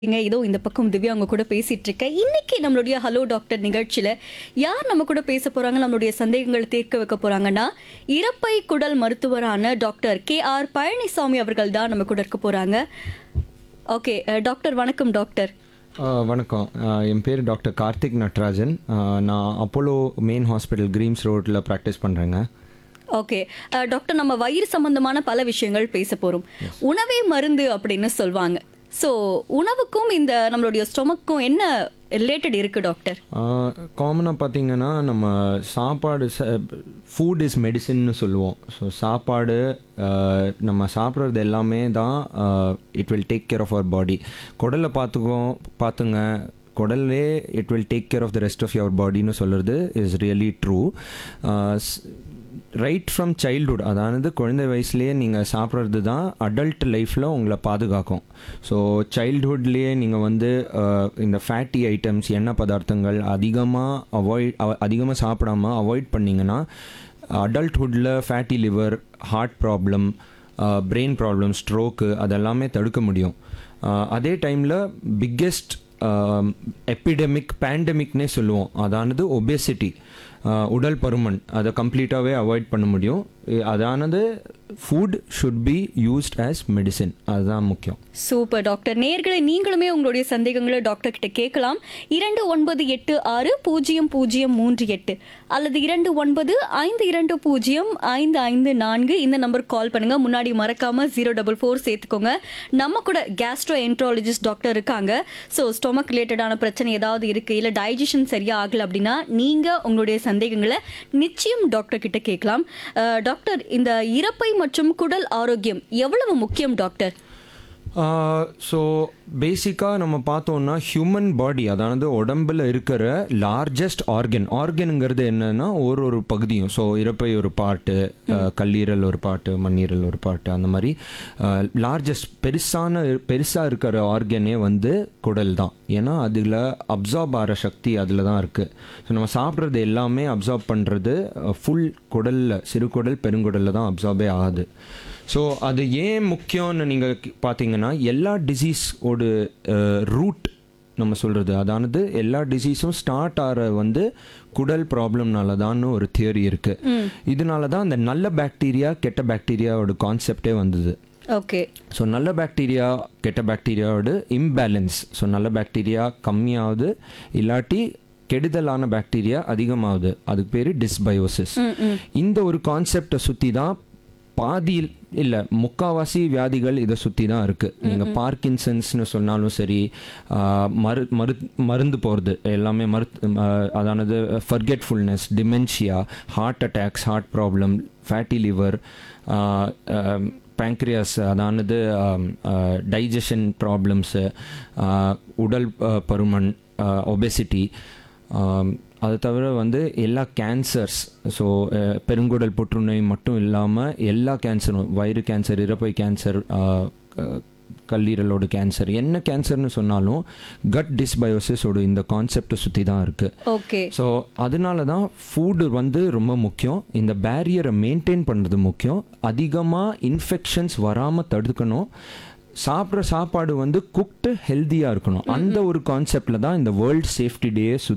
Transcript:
இங்க இதோ இந்த பக்கம் திவ்யா அவங்க கூட பேசிட்டு இருக்கேன் இன்னைக்கு நம்மளுடைய ஹலோ டாக்டர் நிகழ்ச்சியில யார் நம்ம கூட பேச போறாங்க நம்மளுடைய சந்தேகங்களை தீர்க்க வைக்க போறாங்கன்னா இறப்பை குடல் மருத்துவரான டாக்டர் கே ஆர் பழனிசாமி அவர்கள் தான் நம்ம கூட இருக்க போறாங்க ஓகே டாக்டர் வணக்கம் டாக்டர் ஆ, வணக்கம் ஆ, என் பேர் டாக்டர் கார்த்திக் நட்ராஜன் ஆ, நான் அப்போலோ மெயின் ஹாஸ்பிட்டல் கிரீம்ஸ் ரோட்டில் ப்ராக்டிஸ் பண்ணுறேங்க ஓகே டாக்டர் நம்ம வயிறு சம்பந்தமான பல விஷயங்கள் பேச போறோம் உணவே மருந்து அப்படின்னு சொல்லுவாங்க ஸோ உணவுக்கும் இந்த நம்மளுடைய ஸ்டொமக்கும் என்ன ரிலேட்டட் இருக்கு டாக்டர் காமனாக பார்த்தீங்கன்னா நம்ம சாப்பாடு ஃபுட் இஸ் மெடிசின்னு சொல்லுவோம் ஸோ சாப்பாடு ஆ, நம்ம சாப்பிட்றது எல்லாமே தான் it will take care of our body குடலை பார்த்துக்கோ பார்த்துங்க குடல்லே it will take care of the rest of your பாடின்னு சொல்கிறது is really true right from childhood அதாவது குழந்தை வயசுலேயே நீங்கள் சாப்பிட்றது தான் அடல்ட் லைஃப்பில் உங்களை பாதுகாக்கும் ஸோ சைல்ட்ஹுட்லேயே நீங்கள் வந்து அஹ், இந்த ஃபேட்டி ஐட்டம்ஸ் எண்ணெய் பதார்த்தங்கள் அதிகமாக அவாய்ட் அதிகமாக சாப்பிடாம அவாய்ட் பண்ணிங்கன்னா அடல்ட்ஹுட்டில் fatty liver heart problem brain problem stroke அதெல்லாமே தடுக்க முடியும் அஹ், அதே டைமில் பிக்கெஸ்ட் எபிடமிக் பேண்டமிக்னே சொல்லுவோம் அதானது ஒபேசிட்டி உடல் பருமன் அதை கம்ப்ளீட்டாகவே அவாய்ட் பண்ண முடியும் இ- அதானது food should be used as medicine அதுதான் முக்கியம் சூப்பர் டாக்டர் நேர்களை நீங்களுமே உங்களுடைய சந்தேகங்களை டாக்டர் கிட்ட கேட்கலாம் இரண்டு ஒன்பது எட்டு ஆறு பூஜ்ஜியம் பூஜ்ஜியம் மூன்று எட்டு அல்லது இரண்டு ஒன்பது ஐந்து இரண்டு பூஜ்ஜியம் ஐந்து ஐந்து நான்கு இந்த நம்பர் கால் பண்ணுங்க முன்னாடி மறக்காம ஜீரோ டபுள் ஃபோர் சேர்த்துக்கோங்க நம்ம கூட கேஸ்ட்ரோ என்ட்ராலஜிஸ்ட் டாக்டர் இருக்காங்க ஸோ ஸ்டொமக் ரிலேட்டடான பிரச்சனை ஏதாவது இருக்கு இல்ல டைஜஷன் சரியா ஆகல அப்படின்னா நீங்க உங்களுடைய சந்தேகங்களை நிச்சயம் டாக்டர் கிட்ட கேட்கலாம் அஹ், டாக்டர் இந்த இறப்பை மற்றும் குடல் ஆரோக்கியம் எவ்வளவு முக்கியம் டாக்டர் ஸோ பேசிக்காக நம்ம பார்த்தோம்னா ஹியூமன் பாடி அதாவது உடம்புல இருக்கிற லார்ஜஸ்ட் ஆர்கன் ஆர்கனுங்கிறது என்னன்னா ஒரு ஒரு பகுதியும் ஸோ இறப்பை ஒரு பாட்டு கல்லீரல் ஒரு பாட்டு மண்ணீரல் ஒரு பாட்டு அந்த மாதிரி லார்ஜஸ்ட் பெருசான பெருசாக இருக்கிற ஆர்கனே வந்து குடல் தான் ஏன்னா அதில் அப்சார்ப் ஆகிற சக்தி அதில் தான் இருக்குது ஸோ நம்ம சாப்பிட்றது எல்லாமே அப்சார்ப் பண்ணுறது ஃபுல் குடலில் சிறுகுடல் பெருங்குடலில் தான் அப்சார்பே ஆகுது ஸோ அது ஏன் முக்கியம்னு நீங்கள் பார்த்தீங்கன்னா எல்லா டிசீஸோட ரூட் நம்ம சொல்கிறது அதானது எல்லா டிசீஸும் ஸ்டார்ட் ஆகிற வந்து குடல் ப்ராப்ளம்னால தான் ஒரு தியரி இருக்குது இதனால தான் அந்த நல்ல பாக்டீரியா கெட்ட பாக்டீரியாவோட கான்செப்டே வந்தது ஓகே ஸோ நல்ல பாக்டீரியா கெட்ட பாக்டீரியாவோட இம்பேலன்ஸ் ஸோ நல்ல பாக்டீரியா கம்மியாகுது இல்லாட்டி கெடுதலான பாக்டீரியா அதிகமாகுது அதுக்கு பேர் டிஸ்பயோசிஸ் இந்த ஒரு கான்செப்டை சுற்றி தான் பாதியில் இல்லை முக்காவாசி வியாதிகள் இதை சுற்றி தான் இருக்குது நீங்கள் பார்க்கின்சன்ஸ்னு சொன்னாலும் சரி ஆஹ், மரு மரு மருந்து போகிறது எல்லாமே மரு ஆஹ், அதானது forgetfulness dementia heart attacks heart problem fatty liver pancreas அதானது டைஜஷன் ப்ராப்ளம்ஸு உடல் அஹ், பருமன் ஒபெசிட்டி அது தவிர வந்து எல்லா கேன்சர்ஸ் ஸோ பெருங்குடல் புற்றுநோய் மட்டும் இல்லாமல் எல்லா கேன்சரும் வயிறு கேன்சர் இறப்பை கேன்சர் கல்லீரலோட கேன்சர் என்ன கேன்சர்னு சொன்னாலும் கட் டிஸ்பயோசிஸோட இந்த கான்செப்டை சுற்றி தான் இருக்குது ஓகே ஸோ அதனால தான் ஃபுட்டு வந்து ரொம்ப முக்கியம் இந்த பேரியரை மெயின்டைன் பண்ணுறது முக்கியம் அதிகமாக இன்ஃபெக்ஷன்ஸ் வராமல் தடுக்கணும் சாப்பிட்ற சாப்பாடு வந்து குக்டு ஹெல்த்தியாக இருக்கணும் அந்த ஒரு கான்செப்டில் தான் இந்த வேர்ல்ட் சேஃப்டி டேயை